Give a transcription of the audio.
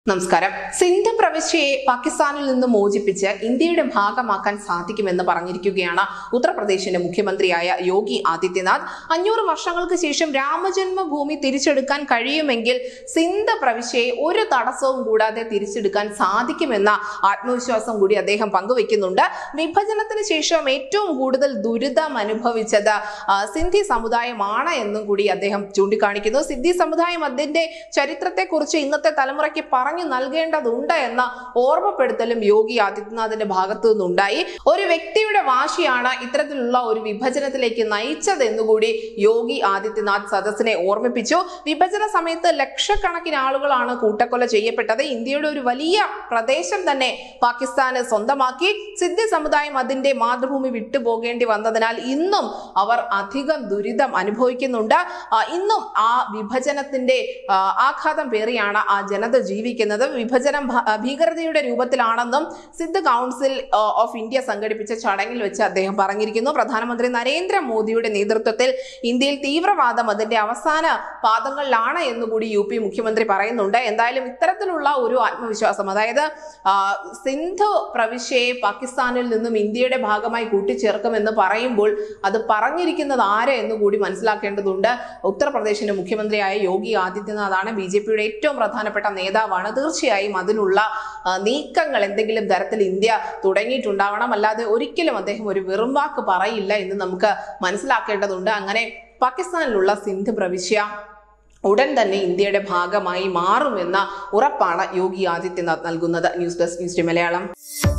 നമസ്കാരം സിന്ധ് പ്രവിശ്യയെ പാകിസ്ഥാനിൽ നിന്ന് മോചിപ്പിച്ച് ഇന്ത്യയുടെ ഭാഗമാക്കാൻ സാധിക്കുമെന്ന് പറഞ്ഞിരിക്കുകയാണ് ഉത്തർപ്രദേശിന്റെ മുഖ്യമന്ത്രിയായ യോഗി ആദിത്യനാഥ് അഞ്ഞൂറ് വർഷങ്ങൾക്ക് ശേഷം രാമജന്മഭൂമി തിരിച്ചെടുക്കാൻ കഴിയുമെങ്കിൽ സിന്ധ് പ്രവിശ്യയെ ഒരു തടസ്സവും കൂടാതെ തിരിച്ചെടുക്കാൻ സാധിക്കുമെന്ന ആത്മവിശ്വാസം കൂടി അദ്ദേഹം പങ്കുവെക്കുന്നുണ്ട് വിഭജനത്തിന് ശേഷം ഏറ്റവും കൂടുതൽ ദുരിതം അനുഭവിച്ചത് ആ, സിന്ധി സമുദായമാണ് എന്നും കൂടി അദ്ദേഹം ചൂണ്ടിക്കാണിക്കുന്നു സിന്ധി സമുദായം അതിന്റെ ചരിത്രത്തെക്കുറിച്ച് ഇന്നത്തെ തലമുറയ്ക്ക് പറഞ്ഞു നൽകേണ്ടതുണ്ട് എന്ന ഓർമ്മപ്പെടുത്തലും യോഗി ആദിത്യനാഥിന്റെ ഭാഗത്തു നിന്നുണ്ടായി ഒരു വ്യക്തിയുടെ വാശിയാണ് ഇത്തരത്തിലുള്ള ഒരു വിഭജനത്തിലേക്ക് നയിച്ചത് എന്നുകൂടി യോഗി ആദിത്യനാഥ് സദസ്സിനെ ഓർമ്മിപ്പിച്ചു വിഭജന സമയത്ത് ലക്ഷക്കണക്കിന് ആളുകളാണ് കൂട്ടക്കൊല ചെയ്യപ്പെട്ടത് ഇന്ത്യയുടെ ഒരു വലിയ പ്രദേശം തന്നെ പാകിസ്ഥാന് സ്വന്തമാക്കി സിദ്ധി സമുദായം അതിന്റെ മാതൃഭൂമി വിട്ടുപോകേണ്ടി വന്നതിനാൽ ഇന്നും അവർ അധികം ദുരിതം അനുഭവിക്കുന്നുണ്ട് ആ, ഇന്നും ആ വിഭജനത്തിന്റെ ആ, ആഘാതം പേറിയാണ് ആ ജനത ജീവിക്കുന്നത് വിഭജനം ഭ- ആ, ഭീകരതയുടെ രൂപത്തിലാണെന്നും സിദ്ധ് കൗൺസിൽ ആ, ഓഫ് ഇന്ത്യ സംഘടിപ്പിച്ച ചടങ്ങിൽ വെച്ച് അദ്ദേഹം പറഞ്ഞിരിക്കുന്നു പ്രധാനമന്ത്രി നരേന്ദ്രമോദിയുടെ നേതൃത്വത്തിൽ ഇന്ത്യയിൽ തീവ്രവാദം അതിന്റെ അവസാന പാദങ്ങളിലാണ് എന്നുകൂടി യു പി മുഖ്യമന്ത്രി പറയുന്നുണ്ട് എന്തായാലും ഇത്തരത്തിലുള്ള ഒരു ആത്മവിശ്വാസം അതായത് ആ, സിന്ധു പ്രവിശ്യയെ പാകിസ്ഥാനിൽ നിന്നും ഇന്ത്യയുടെ ഭാഗമായി കൂട്ടിച്ചേർക്കുമെന്ന് പറയുമ്പോൾ അത് പറഞ്ഞിരിക്കുന്നത് ആര് എന്ന് കൂടി മനസ്സിലാക്കേണ്ടതുണ്ട് ഉത്തർപ്രദേശിന്റെ മുഖ്യമന്ത്രിയായ യോഗി ആദിത്യനാഥാണ് ബി ജെ പിയുടെ ഏറ്റവും പ്രധാനപ്പെട്ട നേതാവാണ് തീർച്ചയായും അതിനുള്ള ആ, നീക്കങ്ങൾ എന്തെങ്കിലും തരത്തിൽ ഇന്ത്യ തുടങ്ങിയിട്ടുണ്ടാവണം അല്ലാതെ ഒരിക്കലും അദ്ദേഹം ഒരു വെറും വാക്ക് പറയില്ല എന്ന് നമുക്ക് മനസ്സിലാക്കേണ്ടതുണ്ട് അങ്ങനെ പാകിസ്ഥാനിലുള്ള സിന്ധ് പ്രവിശ്യ ഉടൻ തന്നെ ഇന്ത്യയുടെ ഭാഗമായി മാറുമെന്ന ഉറപ്പാണ് യോഗി ആദിത്യനാഥ് നൽകുന്നത് news desk news day Malayalam